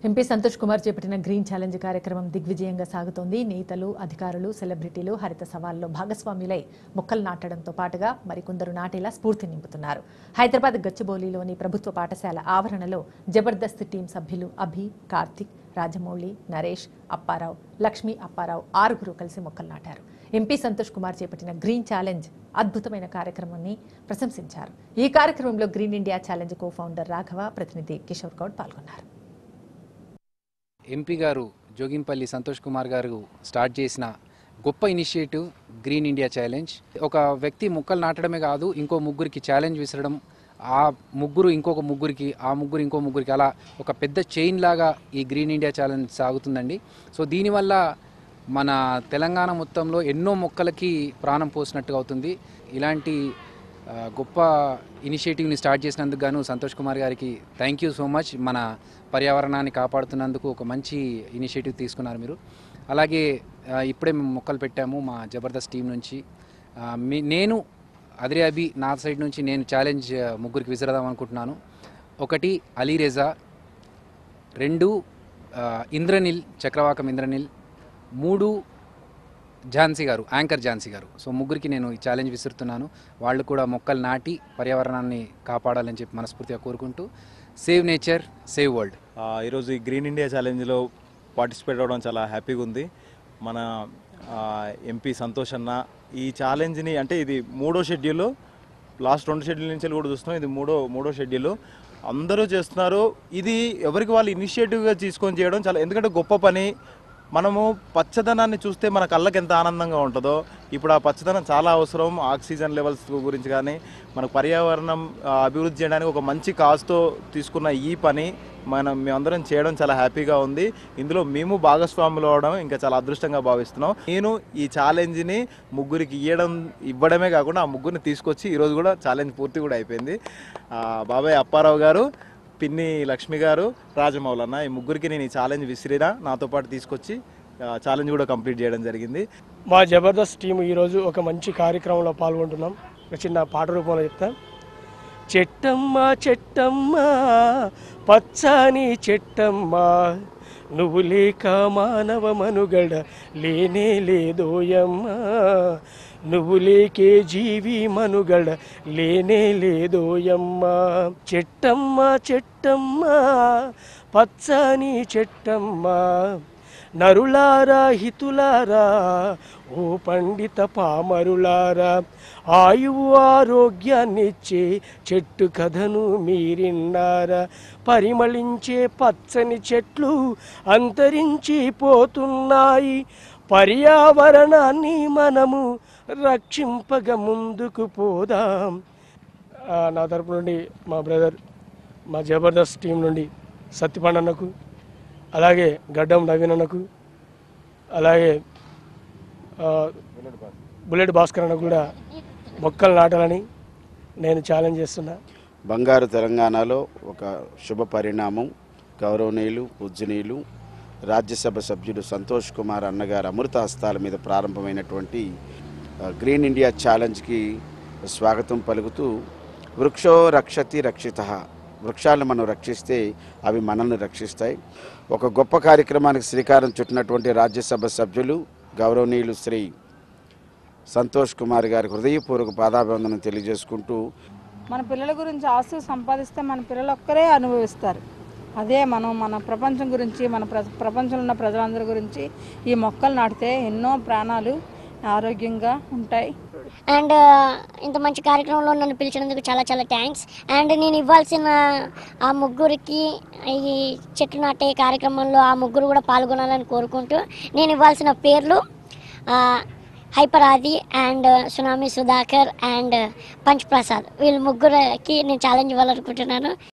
MP Santosh Kumar చేపట్టిన green challenge కార్యక్రమం దిగ్విజయంగా సాగుతోంది నేతలు అధికారులు సెలబ్రిటీలు హరిత సవాల్లో భాగస్వాములై మొక్కలు నాటడంతో పాటుగా మరికొందరు నాటేలా స్ఫూర్తి నింపుతున్నారు హైదరాబాద్ గచ్చిబౌలిలోని ప్రభుత్వ పాఠశాల ఆవరణలో జబర్దస్త్ టీం సభ్యులు అభి కార్తిక్ రాజమౌళి నరేష్ అప్పారావు లక్ష్మీ అప్పారావు ఆరుగురు కలిసి మొక్కలు నాటారు ఎంపీ సంతోష్ కుమార్ చేపట్టిన గ్రీన్ ఛాలెంజ్ అద్భుతమైన కార్యక్రమాన్ని ప్రశంసించారు ఈ కార్యక్రమంలో green India challenge co founder Raghava ప్రతినిధి కిషోర్ గౌడ్ పాల్గొన్నారు ఎంపీ గారు జోగింపల్లి సంతోష్ కుమార్ గారు స్టార్ట్ చేసిన గొప్ప ఇనిషియేటివ్ గ్రీన్ ఇండియా ఛాలెంజ్ ఒక వ్యక్తి మొక్కలు నాటడమే కాదు ఇంకో ముగ్గురికి ఛాలెంజ్ విసరడం ఆ ముగ్గురు ఇంకొక ముగ్గురికి ఆ ముగ్గురు ఇంకో ముగ్గురికి అలా ఒక పెద్ద చైన్ లాగా ఈ గ్రీన్ ఇండియా ఛాలెంజ్ సాగుతుందండి సో దీనివల్ల మన తెలంగాణ మొత్తంలో ఎన్నో మొక్కలకి ప్రాణం పోసినట్టుగా అవుతుంది ఇలాంటి ఆ, గొప్ప ఇనిషియేటివ్ని స్టార్ట్ చేసినందుకు గాను సంతోష్ కుమార్ గారికి థ్యాంక్ యూ సో మచ్ మన పర్యావరణాన్ని కాపాడుతున్నందుకు ఒక మంచి ఇనిషియేటివ్ తీసుకున్నారు మీరు అలాగే ఆ, ఇప్పుడే మేము మొక్కలు పెట్టాము మా జబర్దస్త్ టీం నుంచి ఆ, మీ నేను అదిరే అబి నా సైడ్ నుంచి నేను ఛాలెంజ్ ఆ, ముగ్గురికి విసిరదాం అనుకుంటున్నాను ఒకటి అలీ రేజా రెండు ఆ, ఇంద్రనిల్ చక్రవాకం ఇంద్రనిల్ మూడు ఝాన్సీ గారు యాంకర్ ఝాన్సీ గారు సో ముగ్గురికి నేను ఈ ఛాలెంజ్ విసురుతున్నాను వాళ్ళు కూడా మొక్కలు నాటి పర్యావరణాన్ని కాపాడాలని చెప్పి మనస్ఫూర్తిగా కోరుకుంటూ సేవ్ నేచర్ సేవ్ వరల్డ్ ఆ, ఈరోజు ఈ గ్రీన్ ఇండియా ఛాలెంజ్లో పార్టిసిపేట్ అవ్వడం చాలా హ్యాపీగా ఉంది మన ఆ, ఎంపీ సంతోష్ అన్న ఈ ఛాలెంజ్ని అంటే ఇది మూడో షెడ్యూల్ లాస్ట్ రెండు షెడ్యూల్ నుంచి కూడా చూస్తున్నాం ఇది మూడో మూడో షెడ్యూల్ అందరూ చేస్తున్నారు ఇది ఎవరికి వాళ్ళు ఇనిషియేటివ్గా తీసుకొని చేయడం చాలా ఎందుకంటే గొప్ప పని మనము పచ్చదనాన్ని చూస్తే మన కళ్ళకి ఎంత ఆనందంగా ఉంటుందో ఇప్పుడు ఆ పచ్చదనం చాలా అవసరం ఆక్సిజన్ లెవెల్స్ గురించి కానీ మన పర్యావరణం ఆ, అభివృద్ధి చేయడానికి ఒక మంచి కాజ్తో తీసుకున్న ఈ పని మనం మేమందరం చేయడం చాలా హ్యాపీగా ఉంది ఇందులో మేము భాగస్వాములు అవడం ఇంకా చాలా అదృష్టంగా భావిస్తున్నాం నేను ఈ ఛాలెంజ్ని ముగ్గురికి ఇవ్వడం ఇవ్వడమే కాకుండా ఆ ముగ్గురిని తీసుకొచ్చి ఈరోజు కూడా ఛాలెంజ్ పూర్తి కూడా అయిపోయింది ఆ, బాబాయ్ అప్పారావు గారు పిన్ని లక్ష్మి గారు రాజమౌళన్న ఈ ముగ్గురికి నేను ఈ ఛాలెంజ్ విసిరినా నాతో పాటు తీసుకొచ్చి ఆ, ఛాలెంజ్ కూడా కంప్లీట్ చేయడం జరిగింది మా జబర్దస్త్ టీం ఈరోజు ఒక మంచి కార్యక్రమంలో పాల్గొంటున్నాం ఒక చిన్న పాట రూపంలో చెప్తా చెట్టమ్మ చెట్టమ్మ పచ్చని చెట్టమ్మ నువ్వు లేక మానవ మనుగడ లేనే లేదోయమ్మ నువ్వు లేకే జీవి మనుగడ లేనే లేదోయమ్మ చెట్టమ్మ చెట్టమ్మ పచ్చని చెట్టమ్మ నరులారా హితులారా ఓ పండిత పామరులారా ఆయువు ఆరోగ్యాన్నిచ్చే చెట్టు కథను మీరిన్నారా పరిమళించే పచ్చని చెట్లు అంతరించి పోతున్నాయి పర్యావరణాన్ని మనము రక్షింపగ ముందుకు పోదాం ఆ, నా తరపు నుండి మా బ్రదర్ మా జబర్దస్త్ టీం నుండి సత్యపండన్నకు అలాగే గడ్డం నవీన్ అన్నకు అలాగే ఆ, బుల్లెట్ భాస్కర్ అన్నకు కూడా మొక్కలు నాటాలని నేను ఛాలెంజ్ చేస్తున్నా బంగారు తెలంగాణలో ఒక శుభ పరిణామం గౌరవనీయులు పూజనీయులు రాజ్యసభ సభ్యుడు సంతోష్ కుమార్ అన్నగారు అమృత హస్తాల మీద ప్రారంభమైనటువంటి ఆ, గ్రీన్ ఇండియా ఛాలెంజ్కి స్వాగతం పలుకుతూ వృక్షో రక్షతి రక్షిత వృక్షాలను మనం రక్షిస్తే అవి మనల్ని రక్షిస్తాయి ఒక గొప్ప కార్యక్రమానికి శ్రీకారం చుట్టినటువంటి రాజ్యసభ సభ్యులు గౌరవనీయులు శ్రీ సంతోష్ కుమార్ గారికి హృదయపూర్వక పాదాభివందనం తెలియజేసుకుంటూ మన పిల్లల గురించి ఆస్తు సంపాదిస్తే మన పిల్లలు ఒక్కరే అనుభవిస్తారు అదే మనం మన ప్రపంచం గురించి మన ప్ర ప్రపంచంలో ఉన్న ప్రజలందరి గురించి ఈ మొక్కలు నాటితే ఎన్నో ప్రాణాలు ఆరోగ్యంగా ఉంటాయి అండ్ ఇంత మంచి కార్యక్రమంలో నన్ను పిలిచినందుకు చాలా చాలా థ్యాంక్స్ అండ్ నేను ఇవ్వాల్సిన ఆ ముగ్గురికి ఈ చెట్టు నాటే కార్యక్రమంలో ఆ ముగ్గురు కూడా పాల్గొనాలని కోరుకుంటూ నేను ఇవ్వాల్సిన పేర్లు ఆ, hyper Aadi and tsunami Sudhakar and punch Prasad వీళ్ళ ముగ్గురికి నేను ఛాలెంజ్ ఇవ్వాలనుకుంటున్నాను